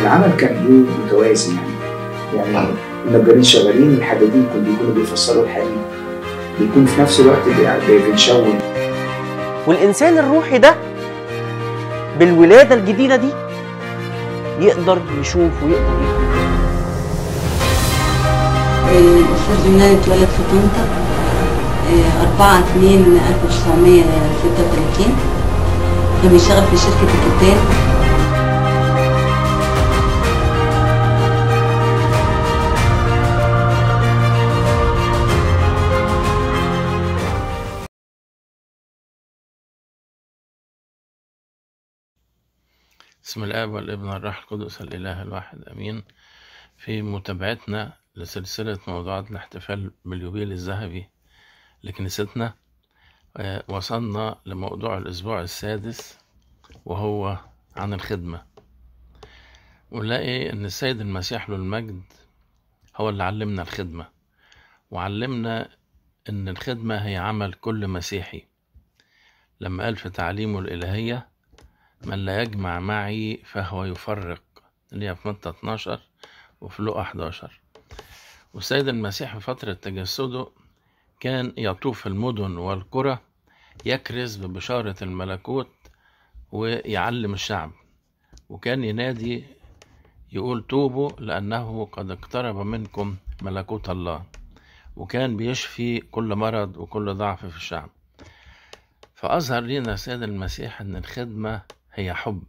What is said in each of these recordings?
العمل كان ايه متوازي يعني يعني النجارين شغالين الحدادين كانوا بيكونوا بيفصلوا الحديد بيكون في نفس الوقت بي- بنشون والإنسان الروحي ده بالولادة الجديدة دي يقدر يشوف ويقدر يفهم الأستاذ يونان اتولد في طنطا آه، 4 2 1936 كان بيشتغل في شركة الكتان بسم الآب والابن والروح القدس الإله الواحد أمين في متابعتنا لسلسلة موضوعات الاحتفال باليوبيل الذهبي لكنيستنا آه، وصلنا لموضوع الأسبوع السادس وهو عن الخدمة ونلاقي إن السيد المسيح له المجد هو اللي علمنا الخدمة وعلمنا إن الخدمة هي عمل كل مسيحي لما قال في تعليمه الإلهية من لا يجمع معي فهو يفرق اللي هي في متى 12 وفي لقا 11 والسيد المسيح في فترة تجسده كان يطوف المدن والقرى يكرز ببشارة الملكوت ويعلم الشعب وكان ينادي يقول توبوا لأنه قد اقترب منكم ملكوت الله وكان بيشفي كل مرض وكل ضعف في الشعب فأظهر لنا السيد المسيح أن الخدمة هي حب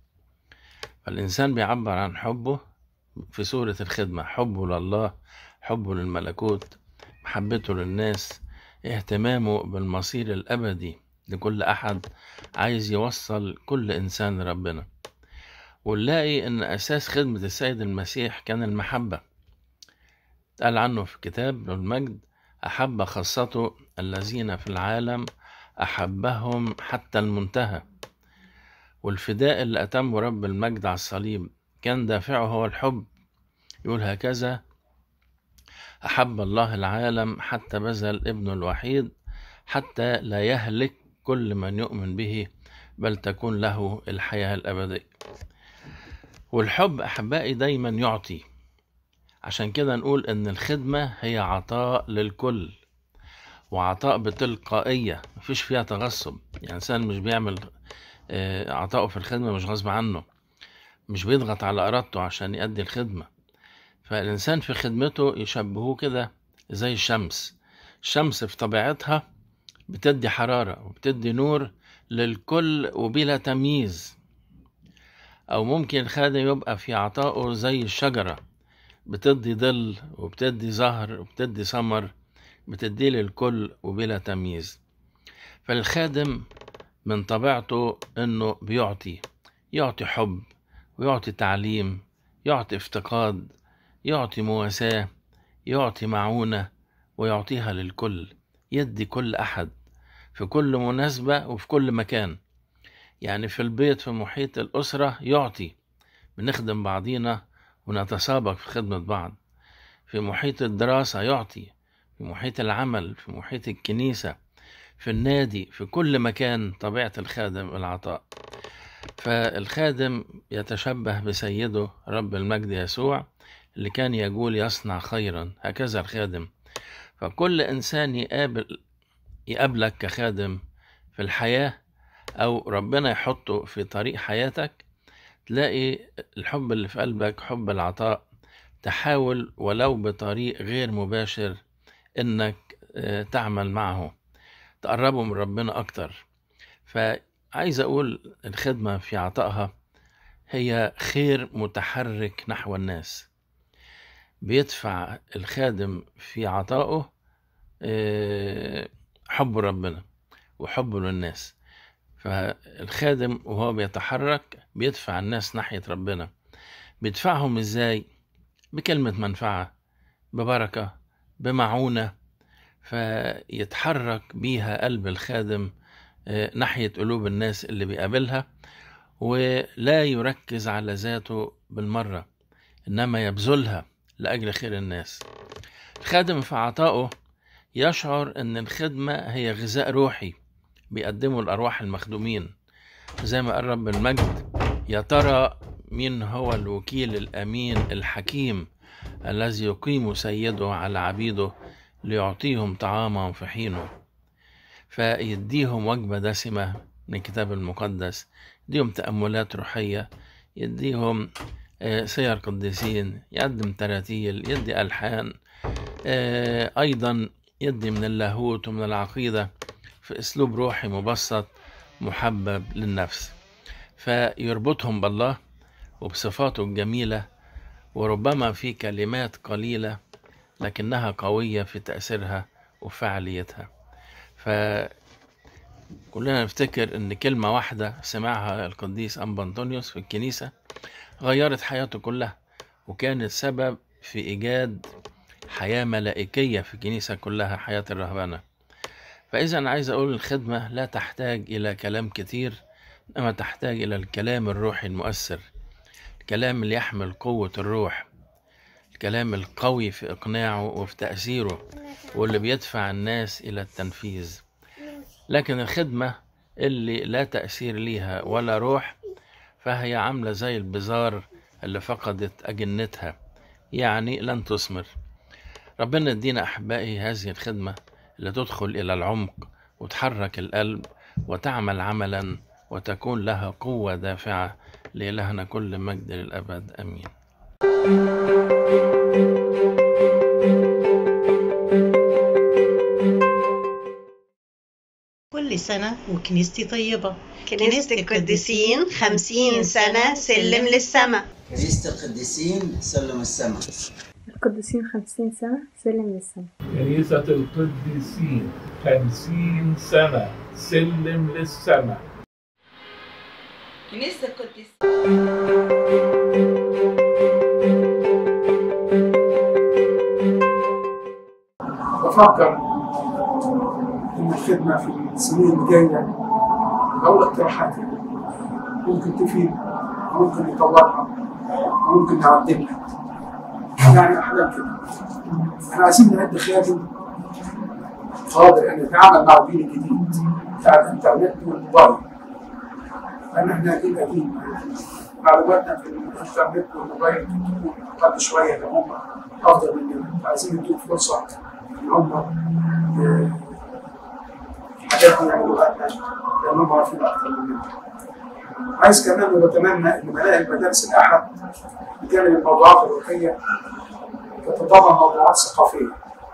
فالإنسان بيعبر عن حبه في سورة الخدمة حبه لله حبه للملكوت محبته للناس اهتمامه بالمصير الأبدي لكل أحد عايز يوصل كل إنسان لربنا ونلاقي إن أساس خدمة السيد المسيح كان المحبة قال عنه في كتاب له المجد أحب خاصته الذين في العالم أحبهم حتى المنتهى والفداء اللي أتمه رب المجد على الصليب كان دافعه هو الحب يقول هكذا أحب الله العالم حتى بذل ابنه الوحيد حتى لا يهلك كل من يؤمن به بل تكون له الحياة الأبدية والحب أحبائي دايما يعطي عشان كده نقول إن الخدمة هي عطاء للكل وعطاء بتلقائية مفيش فيها تغصب يعني إنسان مش بيعمل آه، عطائه في الخدمة مش غصب عنه مش بيضغط على إرادته عشان يأدي الخدمة فالإنسان في خدمته يشبهوه كده زي الشمس الشمس في طبيعتها بتدي حرارة وبتدي نور للكل وبلا تمييز أو ممكن الخادم يبقى في عطائه زي الشجرة بتدي ظل وبتدي زهر وبتدي ثمر بتدي للكل وبلا تمييز فالخادم من طبيعته انه بيعطي يعطي حب ويعطي تعليم يعطي افتقاد يعطي مواساة يعطي معونة ويعطيها للكل يدي كل أحد في كل مناسبة وفي كل مكان يعني في البيت في محيط الأسرة يعطي بنخدم بعضينا ونتسابق في خدمة بعض في محيط الدراسة يعطي في محيط العمل في محيط الكنيسة في النادي في كل مكان طبيعة الخادم العطاء فالخادم يتشبه بسيده رب المجد يسوع اللي كان يقول يصنع خيرا هكذا الخادم فكل إنسان يقابل يقابلك كخادم في الحياة أو ربنا يحطه في طريق حياتك تلاقي الحب اللي في قلبك حب العطاء تحاول ولو بطريق غير مباشر إنك آه، تعمل معه تقربوا من ربنا أكتر فعايز أقول الخدمة في عطائها هي خير متحرك نحو الناس بيدفع الخادم في عطائه آه، حب ربنا وحبه للناس فالخادم وهو بيتحرك بيدفع الناس ناحية ربنا بيدفعهم ازاي بكلمة منفعة ببركة بمعونة فيتحرك بيها قلب الخادم آه، ناحية قلوب الناس اللي بيقابلها ولا يركز على ذاته بالمرة إنما يبذلها لأجل خير الناس الخادم في عطائه يشعر أن الخدمة هي غذاء روحي بيقدمه الأرواح المخدومين زي ما قال رب المجد يا ترى مين هو الوكيل الأمين الحكيم الذي يقيم سيده على عبيده ليعطيهم طعامهم في حينه فيديهم وجبة دسمة من الكتاب المقدس يديهم تأملات روحية يديهم آه، سير قديسين يقدم تراتيل يدي ألحان آه، أيضا يدي من اللاهوت ومن العقيدة في أسلوب روحي مبسط محبب للنفس فيربطهم بالله وبصفاته الجميلة وربما في كلمات قليلة لكنها قوية في تأثيرها وفعاليتها فكلنا نفتكر ان كلمة واحدة سمعها القديس أنبا أنطونيوس في الكنيسة غيرت حياته كلها وكانت سبب في إيجاد حياة ملائكية في الكنيسة كلها حياة الرهبنة فإذا عايز أقول الخدمة لا تحتاج إلى كلام كتير إنما تحتاج إلى الكلام الروحي المؤثر الكلام اللي يحمل قوة الروح الكلام القوي في إقناعه وفي تأثيره واللي بيدفع الناس إلى التنفيذ لكن الخدمة اللي لا تأثير ليها ولا روح فهي عاملة زي البزار اللي فقدت أجنتها يعني لن تثمر ربنا يدينا أحبائي هذه الخدمة اللي تدخل إلى العمق وتحرك القلب وتعمل عملا وتكون لها قوة دافعة لإلهنا كل مجد للأبد آمين كل سنة وكنيستي طيبة كنيسة القديسين خمسين سنة سلم للسما كنيسة القديسين سلم السماء القديسين خمسين سنة سلم للسما كنيسة القديسين خمسين سنة سلم للسماء كنيسة القديسين بفكر إن الخدمة في السنين الجاية أو اقتراحات ممكن تفيد ممكن نطورها ممكن نعدلها يعني أحلام كده احنا عايزين نعد خادم قادر أن يتعامل مع الجيل الجديد بتاع الإنترنت والموبايل لأن احنا جيل قديم معلوماتنا في الإنترنت والموبايل تكون أقل شوية لأن هم أفضل مننا عايزين نديهم فرصة إن هم آه، الحاجات دي يعملوها لأنهم عارفين أكتر مننا. عايز كمان وبتمنى إن ملاهي المدارس الأحد بجانب الموضوعات الروحية تتضمن موضوعات ثقافية.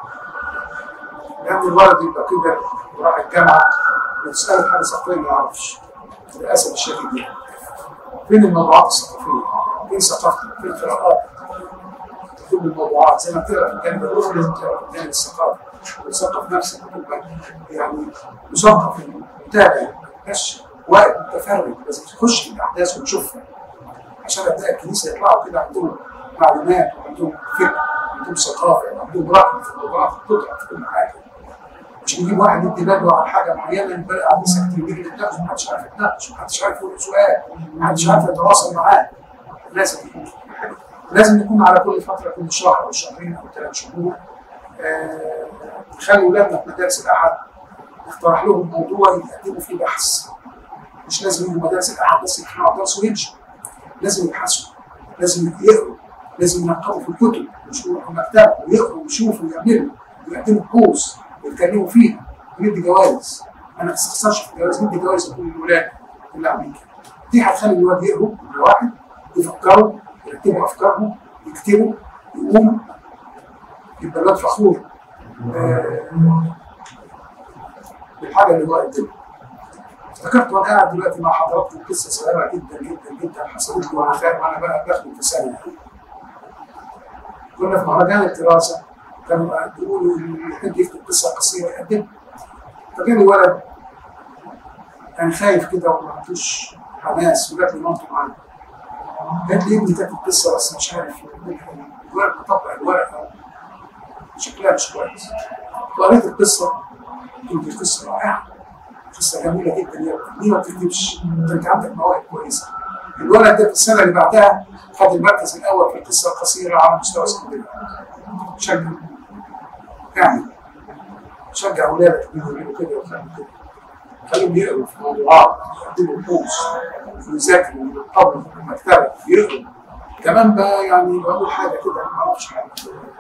لأن الولد يبقى كده وراح الجامعة بتسأله حاجة ثقافية ما يعرفش. للأسف الشديد يعني. فين الموضوعات الثقافية؟ فين ثقافتك؟ فين قراءاتك؟ كل الموضوعات زي ما بتقرا في الجانب الروحي لازم تقرا في الجانب الثقافي وتثقف نفسك وتبقى يعني مثقف متابع ما تبقاش واقف متفرج لازم تخش في الاحداث وتشوفها عشان ابناء الكنيسه يطلعوا كده عندهم معلومات وعندهم فكر وعندهم ثقافه وعندهم رأي في الموضوعات بتطلع في كل حاجه مش نجيب واحد يدي ندوه على حاجه معينه يبقى قاعد ساكت يجي يتناقش محدش عارف يتناقش محدش عارف يقول سؤال محدش عارف يتواصل معاه لازم يكون لازم يكون على كل فتره كل شهر او شهرين او ثلاث شهور آه، نخلي ولادنا في مدارس الاحد نقترح لهم موضوع يقدموا فيه بحث مش لازم يجوا مدارس الاحد بس يسمعوا درس ويمشوا لازم يبحثوا لازم يقروا لازم ينقبوا في الكتب مش يروحوا المكتبه ويقروا ويشوفوا ويعملوا ويقدموا كورس ويتكلموا فيها وندي جوائز انا ما استخسرش في الجوائز ندي جوائز لكل الولاد اللي عاملين كده دي هتخلي الولاد يقروا كل واحد يفكروا يرتبوا افكارهم يكتبوا يقوموا يبقى الواد فخور آه، بالحاجه اللي هو قدمها افتكرت وانا قاعد دلوقتي مع حضراتكم قصه صغيره جدا جدا جدا حصلت لي وانا خارج وانا بقى داخل في ثانيه كنا في مهرجان الدراسه كانوا بيقولوا اللي يحب يكتب قصه قصيره يقدمها فجاني ولد كان خايف كده وما عندوش حماس وجات لي مامته معاه قالت لي ابني كاتب قصه بس مش عارف يعملها إيه. الورق مطبع الورقه شكلها مش كويس وقريت القصه قلت دي قصه رائعه قصه جميله جدا يا ابني ليه ما بتكتبش؟ انت انت عندك مواهب كويسه الولد ده في السنه اللي بعدها خد المركز الاول في القصه القصيره على مستوى اسكندريه شجع يعني شجع اولادك انهم يعملوا كده ويعملوا كده خليهم يقروا في موضوعات يقدموا بحوث ويذاكروا ويطبقوا في المكتبه يقروا كمان بقى يعني بقول حاجه كده ما اعرفش حاجه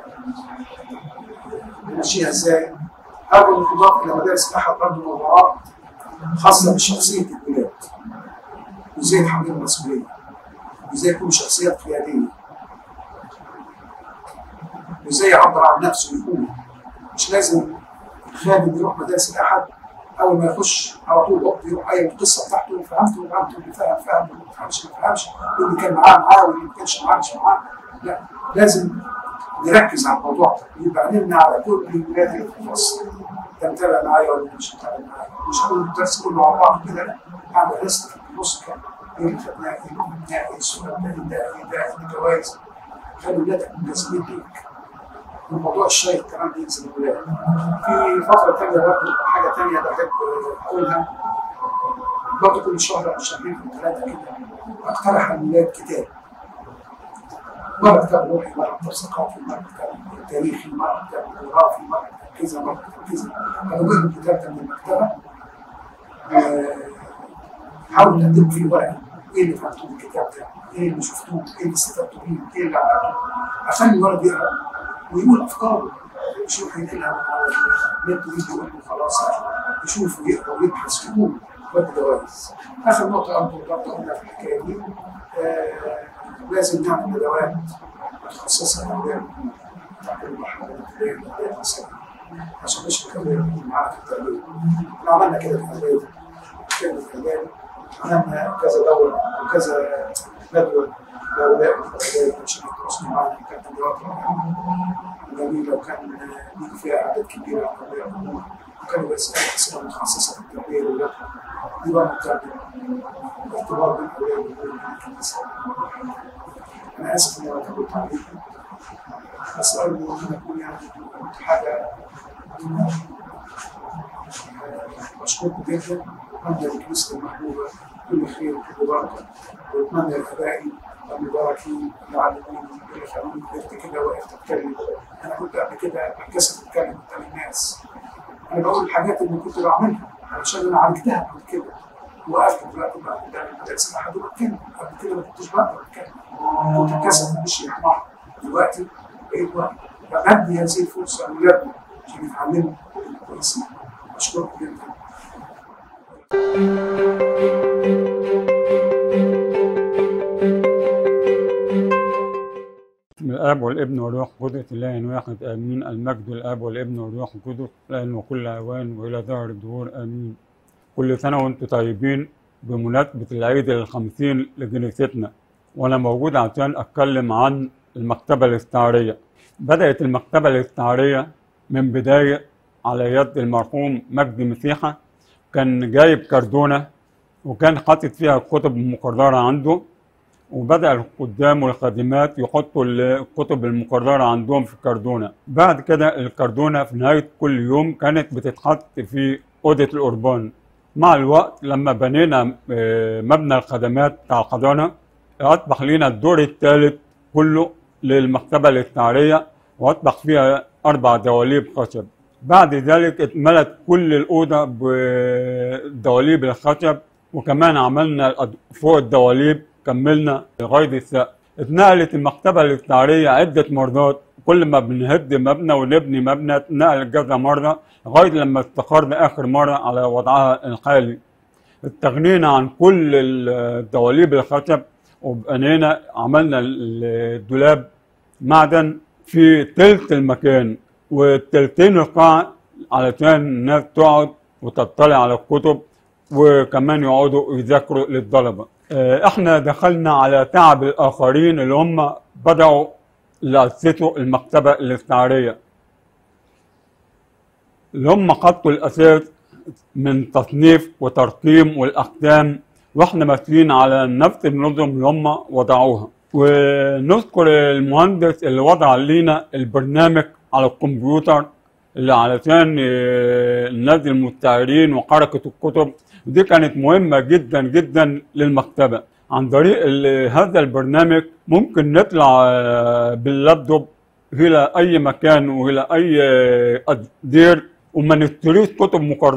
نمشيها ازاي؟ اول تضاف الى مدارس الاحد برضه موضوعات خاصه بشخصيه الولاد وازاي يتحملوا المسؤوليه وازاي يكونوا شخصيات قياديه وازاي يعبر عن نفسه ويقول مش لازم الخادم يروح مدارس الاحد اول ما يخش على طول وقت يروح قايل القصه بتاعته فهمته فهمته اللي فاهم فاهم واللي ما فهمش ما فهمش واللي كان معاه معاه واللي ما كانش معاه مش معاه لا لازم نركز على الموضوع ده يبقى عينينا على كل الولاد اللي في الفصل انت متابع معايا ولا مش متابع معايا مش هقول الدرس كله مع بعض كده لا اعمل ريست في النص كده ايه اللي خدناه ايه اللي خدناه ايه السؤال ده ايه ده ايه ده ايه الجوائز خلي ولادك مناسبين ليك الموضوع الشيق كمان بينزل الولاد في فترة تانية برضه حاجة تانية بحب أقولها برضه كل شهر أو شهرين أو ثلاثة كده أقترح على الولاد كتاب مرة كتاب روحي مرة كتاب ثقافي مرة كتاب تاريخي مرة كتاب جغرافي مرة كتاب كذا مرة كتاب كذا أنا بجيب الكتاب ده من المكتبة آه، حاولوا تقدموا فيه ورقة إيه اللي فهمتوه من الكتاب ده؟ إيه اللي شفتوه؟ إيه اللي استفدتوا بيه؟ إيه اللي عملتوه؟ أخلي الولد يقرأ ويقول افكاره مش يروح ينقلها على النت ويجي يقول له خلاص يشوف ويقرا ويبحث يقول ودي جوائز اخر نقطه برضه برضه قلنا في الحكايه دي آه لازم نعمل ندوات متخصصه للاولاد بتاع كل مرحله الابتدائيه والابتدائيه الثانويه عشان مش الكبير يكون معانا في التربيه احنا عملنا كده في الاعدادي كده في الاعدادي عملنا كذا دوره وكذا ندوه لأولاد الأولاد عشان يتواصلوا معانا كانت ندوات جميلة وكان بيجي فيها أعداد كبيرة من أولياء الأمور وكانوا بيسألوا أسئلة متخصصة في التربية للولاد دي بقى ممتازة ارتباط بين أولياء الأمور والكنيسة أنا آسف إن أنا طولت عليكم بس أرجو إن أنا أكون يعني قلت حاجة بشكركم جدا أتمنى لكنيسة المحبوبة كل خير وكل بركة وأتمنى لآبائي المباركين المعلمين اللي خلوني قدرت كده وقفت أتكلم أنا كنت قبل كده بتكسف أتكلم قدام الناس أنا بقول الحاجات اللي كنت بعملها علشان أنا عالجتها قبل كده وقفت دلوقتي بقى قدام المدارس لحد ما أتكلم قبل كده ما كنتش بقدر أتكلم كنت أتكسف مش يحمر دلوقتي بقيت بقى بدي هذه الفرصة لأولادنا عشان يتعلموا كويسين أشكركم جدا بسم الاب والابن والروح القدس اله واحد امين المجد الاب والابن والروح القدس الان وكل اوان والى دهر الدهور امين كل سنه وانتم طيبين بمناسبه العيد الخمسين لكنيستنا وانا موجود عشان اتكلم عن المكتبه الاستعاريه بدات المكتبه الاستعاريه من بدايه على يد المرحوم مجدي مسيحه كان جايب كردونه وكان حاطط فيها الكتب المقرره عنده وبدأ الخدام والخادمات يحطوا الكتب المقررة عندهم في الكردونة بعد كده الكردونة في نهاية كل يوم كانت بتتحط في أوضة القربان مع الوقت لما بنينا آه، مبنى الخدمات بتاع الحضانة أصبح لنا الدور الثالث كله للمكتبة الاستعارية وأصبح فيها أربع دواليب خشب بعد ذلك اتملت كل الأوضة بدواليب الخشب وكمان عملنا الأد- فوق الدواليب كملنا لغاية السقف اتنقلت المكتبة الاستعارية عدة مرات كل ما بنهد مبنى ونبني مبنى اتنقلت كذا مرة لغاية لما استقرنا آخر مرة على وضعها الحالي استغنينا عن كل الدواليب الخشب وبنينا عملنا الدولاب معدن في تلت المكان والتلتين القاع علشان الناس تقعد وتطلع على الكتب وكمان يقعدوا يذاكروا للطلبة آه، احنا دخلنا على تعب الآخرين اللي هم بدأوا يأسسوا المكتبة الاستعارية اللي هم حطوا الأساس من تصنيف وترقيم والأقسام واحنا ماشيين على نفس النظم اللي هم وضعوها ونذكر المهندس اللي وضع لنا البرنامج على الكمبيوتر اللي علشان آه، الناس المستعيرين وحركة الكتب ودي كانت مهمة جدا جدا للمكتبة عن طريق ال- هذا البرنامج ممكن نطلع آه، باللابتوب إلى أي مكان وإلى أي آه، دير وما نشتريش كتب مكررة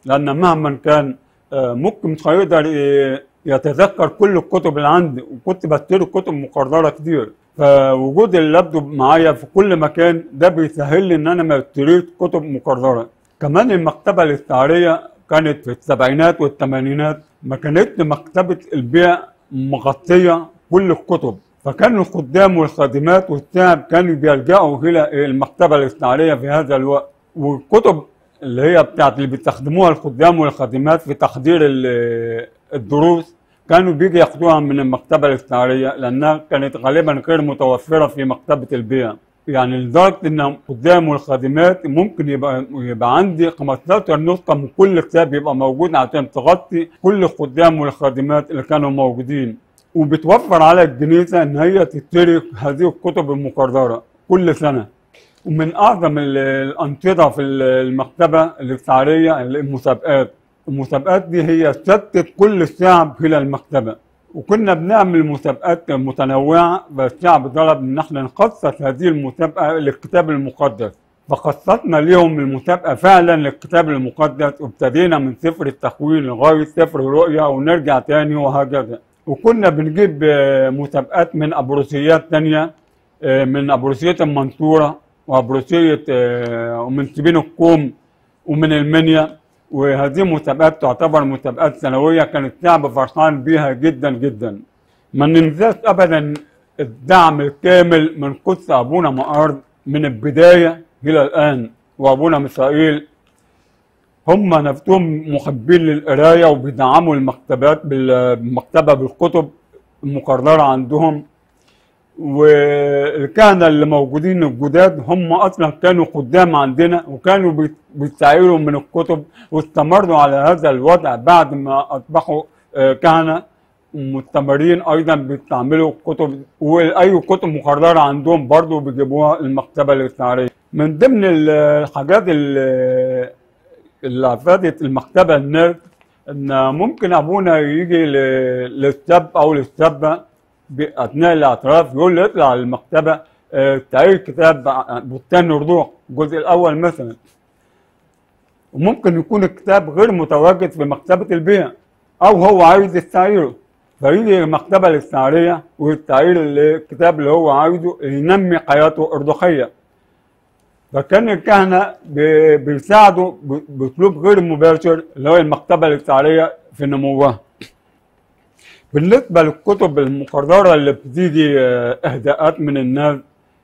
لان مهما كان آه، ممكن مش هيقدر ي- يتذكر كل الكتب اللي عندي وكنت بشتري كتب مقرره كتير فوجود اللابتوب معايا في كل مكان ده بيسهل لي ان انا ما اشتريت كتب مقرره كمان المكتبه الاستعاريه كانت في السبعينات والثمانينات ما كانتش مكتبه البيع مغطيه كل الكتب فكان الخدام والخادمات والشعب كانوا بيلجأوا إلى المكتبة الاستعارية في هذا الوقت والكتب اللي هي بتاعت اللي بيستخدموها الخدام والخادمات في تحضير ال- الدروس كانوا بيجي ياخدوها من المكتبة الاستعارية لأنها كانت غالبا غير متوفرة في مكتبة البيع يعني لدرجة إن الخدام والخادمات ممكن يبقى يبقى عندي 15 نسخة من كل كتاب يبقى موجود عشان تغطي كل الخدام والخادمات اللي كانوا موجودين وبتوفر على الكنيسة إن هي تشتري هذه الكتب المقررة كل سنة ومن أعظم ال- الأنشطة في ال- المكتبة الاستعارية المسابقات المسابقات دي هي شتت كل الشعب إلى المكتبة وكنا بنعمل مسابقات متنوعة فالشعب طلب إن احنا نخصص هذه المسابقة للكتاب المقدس فخصصنا ليهم المسابقة فعلا للكتاب المقدس وابتدينا من سفر التكوين لغاية سفر الرؤيا ونرجع تاني وهكذا وكنا بنجيب آه، مسابقات من أبروسيات تانية آه، من أبروسية المنصورة وأبروسية آه، ومن سبين الكوم ومن المنيا وهذه مسابقات تعتبر مسابقات سنوية كان الشعب فرحان بيها جدا جدا ما ننساش أبدا الدعم الكامل من قدس أبونا مقار من البداية إلى الآن وأبونا ميسائيل هم نفسهم محبين للقراية وبيدعموا المكتبات بال- بالمكتبة بالكتب المقررة عندهم والكهنة اللي موجودين الجداد هم أصلا كانوا قدام عندنا وكانوا بيت- بيستعيروا من الكتب واستمروا على هذا الوضع بعد ما أصبحوا آه، كهنة مستمرين أيضا بيستعملوا الكتب وأي كتب مقررة عندهم برضو بيجيبوها المكتبة الاستعارية من ضمن ال- الحاجات اللي اللي افادت المكتبه الناس ان ممكن ابونا يجي ل- للشاب او للشابه ب- اثناء الاعتراف يقول له اطلع المكتبه آه، تعير كتاب ع- بستان الروح الجزء الاول مثلا وممكن يكون الكتاب غير متواجد في مكتبه البيع او هو عايز يستعيره فيجي المكتبه الاستعاريه ويستعير الكتاب اللي هو عايزه ينمي حياته الروحيه فكان الكهنة بي- بيساعدوا ب- بأسلوب غير مباشر اللي هو المكتبة الاستعارية في نموها. بالنسبة للكتب المقررة اللي بتيجي آه، إهداءات من الناس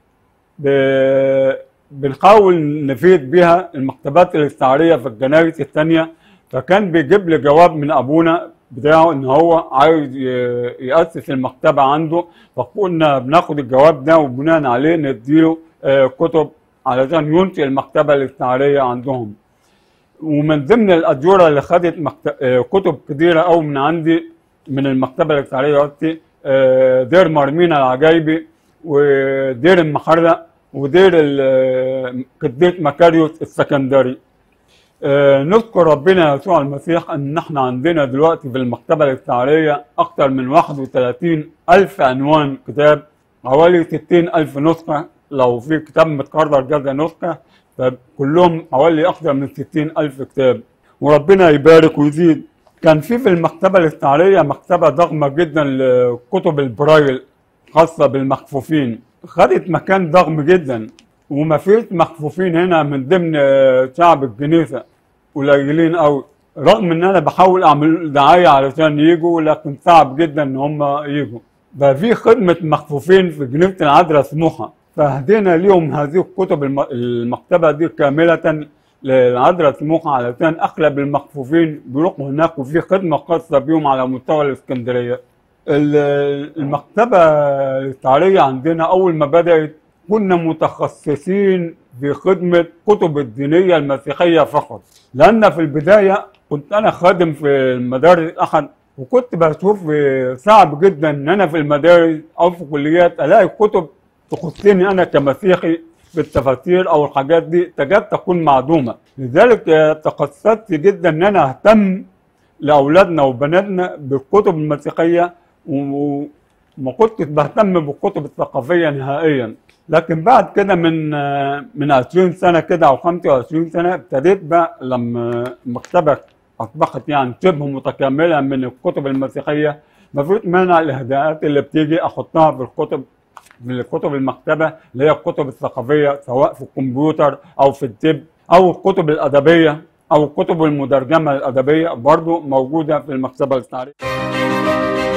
ب- بنحاول نفيد بيها المكتبات الاستعارية في الجنايس الثانية فكان بيجيب لي جواب من أبونا بتاعه إن هو عايز ي- يأسس المكتبة عنده فكنا بناخد الجواب ده وبناء عليه نديله آه، كتب علشان ينشئ المكتبة الاستعارية عندهم ومن ضمن الأديرة اللي خدت مكت... آه، كتب كتيرة أوي من عندي من المكتبة الاستعارية دلوقتي آه، دير مرمينا العجايبي ودير المحرق ودير ال- قديس مكاريوس السكندري آه، نذكر ربنا يسوع المسيح ان احنا عندنا دلوقتي في المكتبة الاستعارية اكتر من 31 الف عنوان كتاب حوالي 60 الف نسخة لو في كتاب متكرر كذا نسخة فكلهم حوالي اكتر من 60 الف كتاب وربنا يبارك ويزيد كان في في المكتبة الاستعارية مكتبة ضخمة جدا لكتب البرايل خاصة بالمكفوفين خدت مكان ضخم جدا وما فيش مكفوفين هنا من ضمن آه، شعب الكنيسة قليلين قوي رغم ان انا بحاول اعمل دعاية علشان يجوا لكن صعب جدا ان هم يجوا بقى في خدمة مكفوفين في جنينة العذراء سموحة فهدينا ليهم هذه الكتب الم- المكتبة دي كاملة للعذراء سموحة علشان اغلب المكفوفين بيروحوا هناك وفي خدمة خاصة بيهم على مستوى الاسكندرية ال- المكتبة الاستعارية عندنا أول ما بدأت كنا متخصصين في خدمة كتب الدينية المسيحية فقط لأن في البداية كنت أنا خادم في المدارس أحد وكنت بشوف صعب جدا إن أنا في المدارس أو في كليات ألاقي كتب تخصني أنا كمسيحي في التفاسير أو الحاجات دي تكاد تكون معدومة لذلك آه، تخصصت جدا إن أنا أهتم لاولادنا وبناتنا بالكتب المسيحيه و- ما كنتش بهتم بالكتب الثقافيه نهائيا لكن بعد كده من آه، من 20 سنه كده او 25 سنه ابتديت بقى لما المكتبه اصبحت يعني شبه متكامله من الكتب المسيحيه ما فيش مانع الاهداءات اللي بتيجي احطها في الكتب من الكتب المكتبه اللي هي الكتب الثقافيه سواء في الكمبيوتر او في التب او الكتب الادبيه او الكتب المترجمه الادبيه برضو موجوده في المكتبه التعريفيه